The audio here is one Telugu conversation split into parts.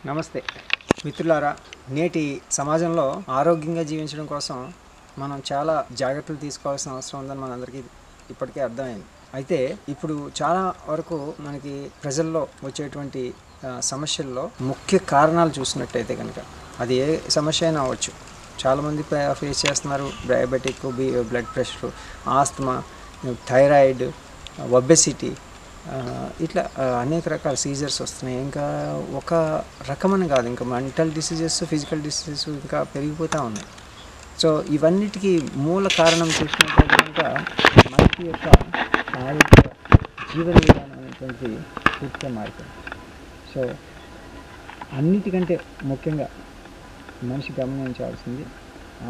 నమస్తే మిత్రులారా నేటి సమాజంలో ఆరోగ్యంగా జీవించడం కోసం మనం చాలా జాగ్రత్తలు తీసుకోవాల్సిన అవసరం ఉందని మనందరికీ ఇప్పటికే అర్థమైంది అయితే ఇప్పుడు చాలా వరకు మనకి ప్రజల్లో వచ్చేటువంటి ఆ, సమస్యల్లో ముఖ్య కారణాలు చూసినట్టయితే కనుక అది ఏ సమస్య అయినా అవ్వచ్చు చాలామంది ఫేస్ చేస్తున్నారు diabetic B blood pressure asthma thyroid obesity ఆ, ఇట్లా ఆ, అనేక రకాల సీజర్స్ వస్తున్నాయి ఇంకా ఒక రకమని కాదు ఇంకా మెంటల్ డిసీజెస్ ఫిజికల్ డిసీజెస్ ఇంకా పెరిగిపోతూ ఉన్నాయి సో ఇవన్నిటికీ మూల కారణం చూసినట్లయితే కనుక మనిషి యొక్క ఆరోగ్య జీవన విధానం అనేటువంటి పూర్తిగా మారిపోయింది సో అన్నిటికంటే ముఖ్యంగా మనిషి గమనించాల్సింది ఆ,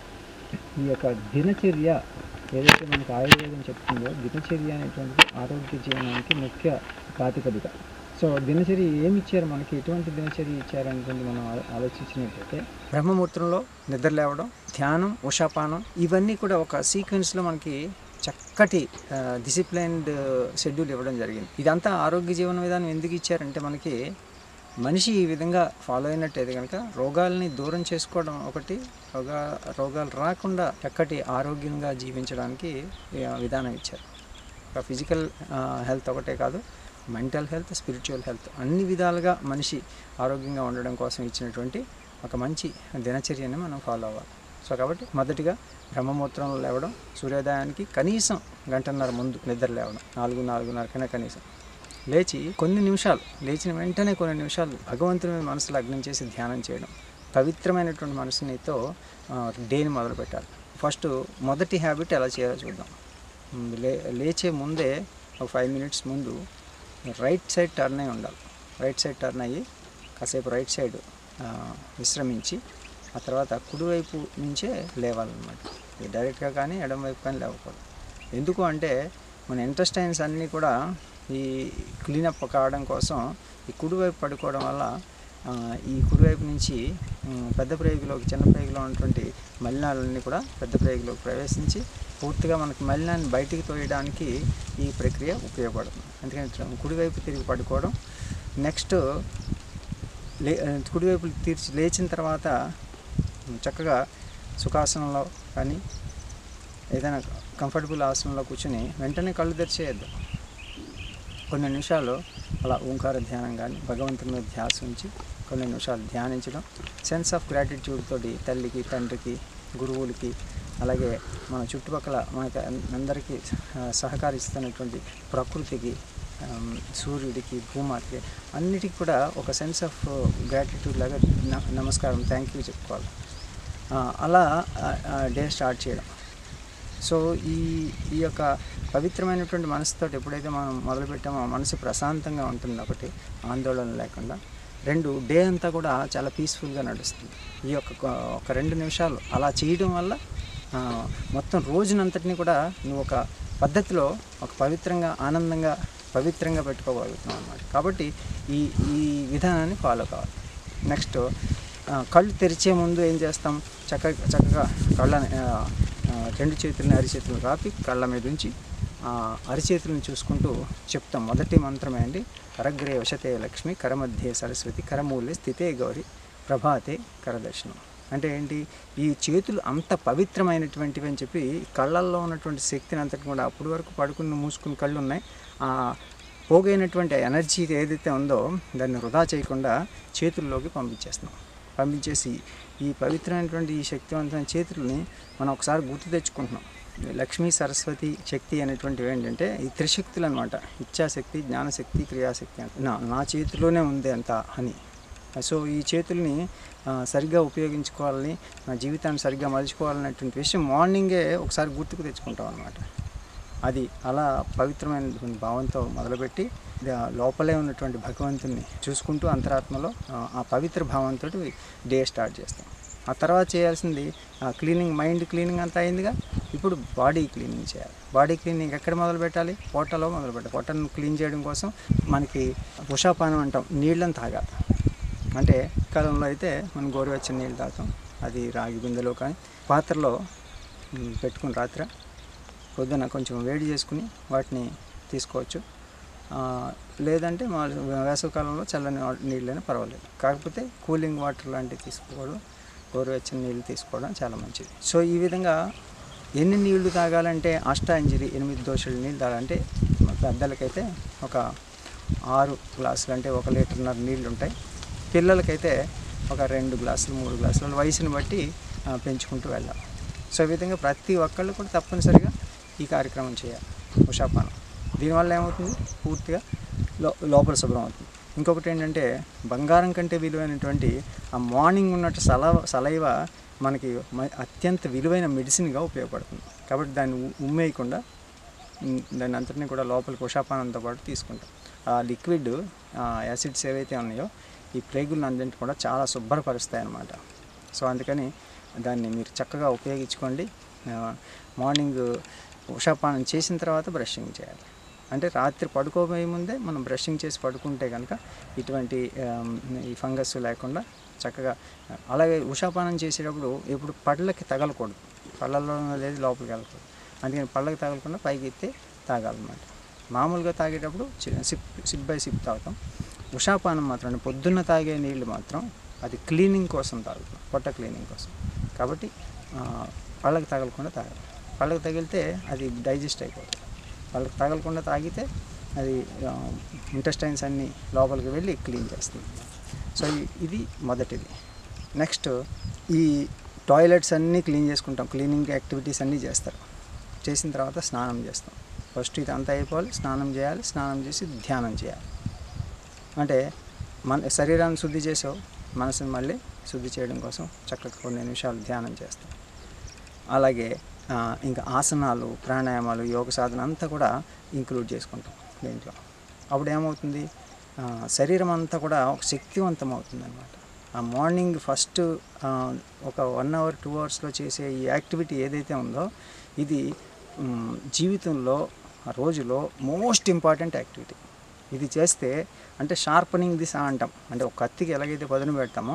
ఈ యొక్క దినచర్య ఏదైతే మనకు ఆయుర్వేదం చెప్తుందో దినచర్య అనేటువంటిది ఆరోగ్య జీవనానికి ముఖ్య ప్రాతిపదిక సో దినచర్య ఏమి ఇచ్చారు మనకి ఎటువంటి దినచర్య ఇచ్చారు అనేటువంటి మనం ఆ- ఆలోచించినట్లయితే బ్రహ్మముహూర్తంలో నిద్ర లేవడం ధ్యానం ఉషాపానం ఇవన్నీ కూడా ఒక సీక్వెన్స్లో మనకి చక్కటి డిసిప్లైన్డ్ షెడ్యూల్ ఇవ్వడం జరిగింది ఇదంతా ఆరోగ్య జీవన విధానం ఎందుకు ఇచ్చారంటే మనకి మనిషి ఈ విధంగా ఫాలో అయినట్టయితే కనుక రోగాల్ని దూరం చేసుకోవడం ఒకటి రోగా రోగాలు రాకుండా చక్కటి ఆరోగ్యంగా జీవించడానికి ఈ విధానం ఇచ్చారు ఒక ఫిజికల్ హెల్త్ ఒకటే కాదు మెంటల్ హెల్త్ స్పిరిచువల్ హెల్త్ అన్ని విధాలుగా మనిషి ఆరోగ్యంగా ఉండడం కోసం ఇచ్చినటువంటి ఒక మంచి దినచర్యని మనం ఫాలో అవ్వాలి సో కాబట్టి మొదటిగా బ్రహ్మముహూర్తంలో లేవడం సూర్యోదయానికి కనీసం గంటన్నర ముందు నిద్ర లేవడం నాలుగు నాలుగున్నరకైనా కనీసం లేచి కొన్ని నిమిషాలు లేచిన వెంటనే కొన్ని నిమిషాలు భగవంతుని మీద మనసు లగ్నం చేసి ధ్యానం చేయడం పవిత్రమైనటువంటి మనసునితో ఆ, డేని మొదలు పెట్టాలి ఫస్ట్ మొదటి హ్యాబిట్ ఎలా చేయాలో చూద్దాం ఉమ్, లే లేచే ముందే ఒక ఫైవ్ మినిట్స్ ముందు రైట్ సైడ్ టర్న్ అయి ఉండాలి రైట్ సైడ్ టర్న్ అయ్యి కాసేపు రైట్ సైడ్ ఆ, విశ్రమించి ఆ తర్వాత కుడివైపు నుంచే లేవాలన్నమాట ఇది డైరెక్ట్గా కానీ ఎడమ వైపు కానీ లేవకూడదు ఎందుకు అంటే మన ఇంటెస్టైన్స్ అన్నీ కూడా ఈ క్లీనప్ కావడం కోసం ఈ కుడివైపు పడుకోవడం వల్ల ఆ, ఈ కుడివైపు నుంచి ఉమ్, పెద్ద ప్రేగులోకి చిన్న ప్రేగులో ఉన్నటువంటి మలినాలన్నీ కూడా పెద్ద ప్రేగులోకి ప్రవేశించి పూర్తిగా మనకి మలినాన్ని బయటికి తోయడానికి ఈ ప్రక్రియ ఉపయోగపడుతుంది అందుకని ఇట్లా కుడివైపు తిరిగి పడుకోవడం నెక్స్ట్ లే కుడివైపు తీర్చి లేచిన తర్వాత చక్కగా సుఖాసనంలో కానీ ఏదైనా కంఫర్టబుల్ ఆసనంలో కూర్చుని వెంటనే కళ్ళు తెరిచేయద్దు కొన్ని నిమిషాలు అలా ఓంకార ధ్యానం కానీ భగవంతుని మీద ధ్యాస ఉంచి కొన్ని నిమిషాలు ధ్యానించడం సెన్స్ ఆఫ్ గ్రాటిట్యూడ్ తోటి తల్లికి తండ్రికి గురువులకి అలాగే మన చుట్టుపక్కల మనకి అన్- అందరికీ ఆ, సహకరిస్తున్నటువంటి ప్రకృతికి ఆమ్, సూర్యుడికి భూమాతకి అన్నిటికీ కూడా ఒక సెన్స్ ఆఫ్ గ్రాటిట్యూడ్ లాగా న- నమస్కారం థ్యాంక్ యూ చెప్పుకోవాలి ఆ, అలా డే స్టార్ట్ చేయడం సో ఈ ఈ యొక్క పవిత్రమైనటువంటి మనసుతో ఎప్పుడైతే మనం మొదలుపెట్టామో మనసు ప్రశాంతంగా ఉంటుంది ఒకటి ఆందోళన లేకుండా రెండు డే అంతా కూడా చాలా పీస్ఫుల్గా నడుస్తుంది ఈ యొక్క ఒక- ఒక రెండు నిమిషాలు అలా చేయడం వల్ల ఆ, మొత్తం రోజునంతటిని కూడా నువ్వు ఒక పద్ధతిలో ఒక పవిత్రంగా ఆనందంగా పవిత్రంగా పెట్టుకోగలుగుతున్నావు అన్నమాట కాబట్టి ఈ ఈ విధానాన్ని ఫాలో కావాలి నెక్స్ట్ ఆ, కళ్ళు తెరిచే ముందు ఏం చేస్తాం చక్కగా చక్కగా కళ్ళని ఆ, ఆ, రెండు చేతులని అరిచేతులను రాపి కళ్ళ మీద ఉంచి ఆ, అరిచేతులను చూసుకుంటూ చెప్తాం మొదటి మంత్రమే అండి కరగ్రే వశతే లక్ష్మి కరమధ్యే సరస్వతి కరమూలే స్థితే గౌరి ప్రభాతే కరదర్శనం అంటే ఏంటి ఈ చేతులు అంత పవిత్రమైనటువంటివి అని చెప్పి కళ్ళల్లో ఉన్నటువంటి శక్తిని అంతటి కూడా అప్పటి వరకు పడుకుని మూసుకుని కళ్ళు ఉన్నాయి ఆ పోగైనటువంటి ఎనర్జీ ఏదైతే ఉందో దాన్ని వృధా చేయకుండా చేతుల్లోకి పంపించేస్తున్నాం పంపించేసి ఈ పవిత్రమైనటువంటి ఈ శక్తివంతమైన చేతుల్ని మనం ఒకసారి గుర్తు తెచ్చుకుంటున్నాం లక్ష్మీ సరస్వతి శక్తి అనేటువంటివి ఏంటంటే ఈ త్రిశక్తులు అనమాట ఇచ్ఛాశక్తి జ్ఞానశక్తి క్రియాశక్తి అంటే నా నా చేతిలోనే ఉంది అంత అని సో ఈ చేతుల్ని ఆ, సరిగ్గా ఉపయోగించుకోవాలని నా జీవితాన్ని సరిగ్గా మలుచుకోవాలనేటువంటి విషయం మార్నింగే ఒకసారి గుర్తుకు తెచ్చుకుంటాం అనమాట అది అలా పవిత్రమైనటువంటి భావంతో మొదలుపెట్టి ద- లోపలే ఉన్నటువంటి భగవంతుని చూసుకుంటూ అంతరాత్మలో ఆ, ఆ పవిత్ర భావంతో డే స్టార్ట్ చేస్తాం ఆ తర్వాత చేయాల్సింది క్లీనింగ్ మైండ్ క్లీనింగ్ అంతా అయిందిగా ఇప్పుడు బాడీ క్లీనింగ్ చేయాలి బాడీ క్లీనింగ్ ఎక్కడ మొదలు పెట్టాలి పొట్టలో మొదలు పెట్టాలి పొట్టను క్లీన్ చేయడం కోసం మనకి ఉషాపానం అంటాం నీళ్ళని తాగాలి అంటే కాలంలో అయితే మనం గోరువెచ్చని నీళ్ళు తాగుతాం అది రాగి బిందెలో కానీ పాత్రలో మ్, పెట్టుకుని రాత్రి పొద్దున కొంచెం వేడి చేసుకుని వాటిని తీసుకోవచ్చు ఆ, లేదంటే మా వేసవికాలంలో చల్లని వా- నీళ్ళైనా పర్వాలేదు కాకపోతే కూలింగ్ వాటర్ లాంటివి తీసుకోవడం గోరువెచ్చని నీళ్ళు తీసుకోవడం చాలా మంచిది సో ఈ విధంగా ఎన్ని నీళ్లు తాగాలంటే అష్టాంజలి ఎనిమిది దోశల నీళ్ళు తాగాలంటే పెద్దలకైతే ఒక ఆరు గ్లాసులు అంటే ఒక లీటర్న్నర నీళ్ళు ఉంటాయి పిల్లలకైతే ఒక రెండు గ్లాసులు మూడు గ్లాసులు వయసుని బట్టి ఆ, పెంచుకుంటూ వెళ్ళాలి సో ఈ విధంగా ప్రతి ఒక్కళ్ళు కూడా తప్పనిసరిగా ఈ కార్యక్రమం చేయాలి ఉషాపానం దీనివల్ల ఏమవుతుంది పూర్తిగా లో లోపల శుభ్రం అవుతుంది ఇంకొకటి ఏంటంటే బంగారం కంటే విలువైనటువంటి ఆ మార్నింగ్ ఉన్నట్టు సలవ సలైవ మనకి మ- అత్యంత విలువైన మెడిసిన్గా ఉపయోగపడుతుంది కాబట్టి దాన్ని ఉ- ఉమ్మేయకుండా ఉమ్, దాన్ని అంతటిని కూడా లోపలికి ఉషాపానంతో పాటు తీసుకుంటాం ఆ లిక్విడ్ యాసిడ్స్ ఏవైతే ఉన్నాయో ఈ ప్రేగులను అందరినీ కూడా చాలా శుభ్రపరుస్తాయి అన్నమాట సో అందుకని దాన్ని మీరు చక్కగా ఉపయోగించుకోండి ఆ, మార్నింగ్ ఉషాపానం చేసిన తర్వాత బ్రషింగ్ చేయాలి అంటే రాత్రి పడుకోబోయే ముందే మనం బ్రషింగ్ చేసి పడుకుంటే కనుక ఇటువంటి ఆమ్, ఈ ఫంగస్ లేకుండా చక్కగా అలాగే ఉషాపానం చేసేటప్పుడు ఎప్పుడు పళ్ళకి తగలకూడదు పళ్ళల్లో లేదు లోపలికి వెళ్ళకూడదు అందుకని పళ్ళకి తగలకుండా పైకి ఎత్తే తాగాలన్నమాట మామూలుగా తాగేటప్పుడు చి- సిప్ సిప్ బై సిప్ తాగుతాం ఉషాపానం మాత్రం అంటే పొద్దున్న తాగే నీళ్ళు మాత్రం అది క్లీనింగ్ కోసం తాగుతాం పొట్ట క్లీనింగ్ కోసం కాబట్టి ఆ, పళ్ళకి తగలకుండా తాగాలి పళ్ళకి తగిలితే అది డైజెస్ట్ అయిపోతుంది పళ్ళకి తగలకుండా తాగితే అది ఇంటెస్టైన్స్ అన్నీ లోపలికి వెళ్ళి క్లీన్ చేస్తుంది సో ఈ- ఇది మొదటిది నెక్స్ట్ ఈ టాయిలెట్స్ అన్నీ క్లీన్ చేసుకుంటాం క్లీనింగ్ యాక్టివిటీస్ అన్నీ చేస్తారు చేసిన తర్వాత స్నానం చేస్తాం ఫస్ట్ ఇది అంతా అయిపోవాలి స్నానం చేయాలి స్నానం చేసి ధ్యానం చేయాలి అంటే మన శరీరాన్ని శుద్ధి చేసావు మనసుని మళ్ళీ శుద్ధి చేయడం కోసం చక్కగా కొన్ని నిమిషాలు ధ్యానం చేస్తాం అలాగే ఆ, ఇంకా ఆసనాలు ప్రాణాయామాలు యోగ సాధన అంతా కూడా ఇంక్లూడ్ చేసుకుంటాం దీంట్లో అప్పుడు ఏమవుతుంది ఆ, శరీరం అంతా కూడా ఒక శక్తివంతం అవుతుంది అనమాట ఆ మార్నింగ్ ఫస్ట్ ఆ, ఒక వన్ అవర్ టూ అవర్స్లో చేసే ఈ యాక్టివిటీ ఏదైతే ఉందో ఇది మ్, జీవితంలో ఆ రోజులో మోస్ట్ ఇంపార్టెంట్ యాక్టివిటీ ఇది చేస్తే అంటే షార్పనింగ్ దిశ అంటాం అంటే ఒక కత్తికి ఎలాగైతే పదును పెడతామో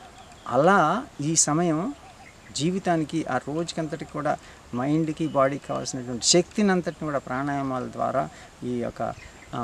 అలా ఈ సమయం జీవితానికి ఆ రోజుకంతటికి కూడా మైండ్కి బాడీకి కావాల్సినటువంటి శక్తిని అంతటిని కూడా ప్రాణాయామాల ద్వారా ఈ యొక్క ఆ,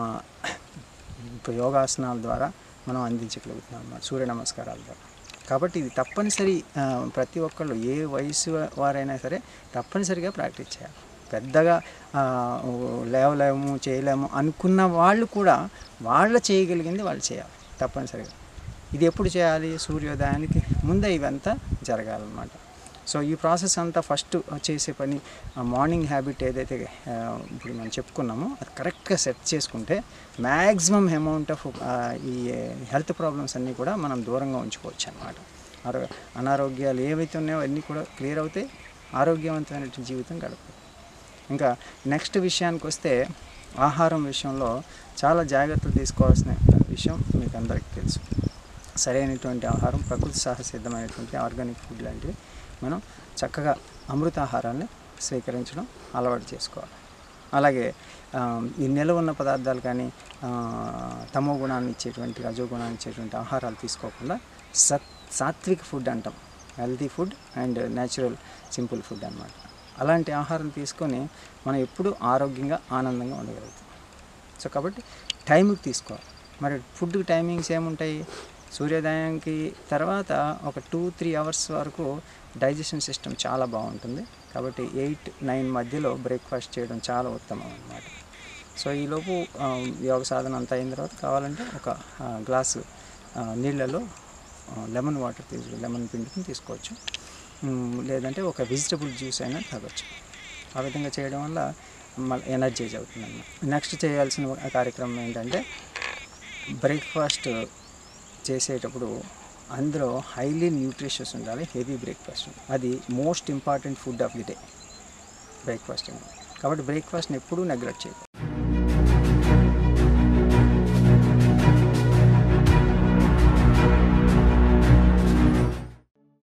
యోగాసనాల ద్వారా మనం అందించగలుగుతున్నాం అన్నమాట సూర్య నమస్కారాల ద్వారా కాబట్టి ఇది తప్పనిసరి ఆ, ప్రతి ఒక్కళ్ళు ఏ వయసు వారైనా సరే తప్పనిసరిగా ప్రాక్టీస్ చేయాలి పెద్దగా ఆ, ఓ, లేవలేము చేయలేము అనుకున్న వాళ్ళు కూడా వాళ్ళ చేయగలిగింది వాళ్ళు చేయాలి తప్పనిసరిగా ఇది ఎప్పుడు చేయాలి సూర్యోదయానికి ముందే ఇవంతా జరగాలన్నమాట సో ఈ ప్రాసెస్ అంతా ఫస్ట్ చేసే పని ఆ మార్నింగ్ హ్యాబిట్ ఏదైతే ఆ, ఇప్పుడు మనం చెప్పుకున్నామో అది కరెక్ట్గా సెట్ చేసుకుంటే మ్యాక్సిమం అమౌంట్ ఆఫ్ ఈ హెల్త్ ప్రాబ్లమ్స్ అన్నీ కూడా మనం దూరంగా ఉంచుకోవచ్చు అనమాట అనారోగ్యాలు ఏవైతే ఉన్నాయో అన్నీ కూడా క్లియర్ అవుతాయి ఆరోగ్యవంతమైన జీవితం గడుపుతాం ఇంకా నెక్స్ట్ విషయానికి వస్తే ఆహారం విషయంలో చాలా జాగ్రత్తలు తీసుకోవాల్సిన విషయం మీకు అందరికీ తెలుసు సరైనటువంటి ఆహారం ప్రకృతి సహసిద్ధమైనటువంటి ఆర్గానిక్ ఫుడ్ లాంటివి మనం చక్కగా అమృతాహారాన్ని స్వీకరించడం అలవాటు చేసుకోవాలి అలాగే ఆ, ఈ నిల్వ ఉన్న పదార్థాలు కానీ ఆ, తమో గుణాన్ని ఇచ్చేటువంటి రజో గుణాన్ని ఇచ్చేటువంటి ఆహారాలు తీసుకోకుండా సత్ సాత్విక్ ఫుడ్ అంటాం healthy food and natural simple food అన్నమాట అలాంటి ఆహారం తీసుకొని మనం ఎప్పుడూ ఆరోగ్యంగా ఆనందంగా ఉండగలుగుతాం సో కాబట్టి టైంకి తీసుకోవాలి మరి ఫుడ్ టైమింగ్స్ ఏముంటాయి సూర్యోదయానికి తర్వాత ఒక టూ త్రీ అవర్స్ వరకు డైజెషన్ సిస్టమ్ చాలా బాగుంటుంది కాబట్టి ఎయిట్ నైన్ మధ్యలో బ్రేక్ఫాస్ట్ చేయడం చాలా ఉత్తమం అన్నమాట సో ఈలోపు ఆ, యోగ సాధన అంతా అయిన తర్వాత కావాలంటే ఒక ఆ, గ్లాసు ఆ, నీళ్ళలో లెమన్ వాటర్ తీసు లెమన్ పిండిని తీసుకోవచ్చు మ్, లేదంటే ఒక వెజిటబుల్ జ్యూస్ అయినా తాగొచ్చు ఆ విధంగా చేయడం వల్ల మళ్ళీ ఎనర్జైజ్ అవుతుంది అన్నమాట నెక్స్ట్ చేయాల్సిన ఒక కార్యక్రమం ఏంటంటే బ్రేక్ఫాస్ట్ చేసేటప్పుడు అందులో హైలీ న్యూట్రిషియస్ ఉండాలి హెవీ బ్రేక్ఫాస్ట్ అది most important food of the day breakfast కాబట్టి బ్రేక్ఫాస్ట్ని ఎప్పుడూ నెగ్లెక్ట్ చేయకూడదు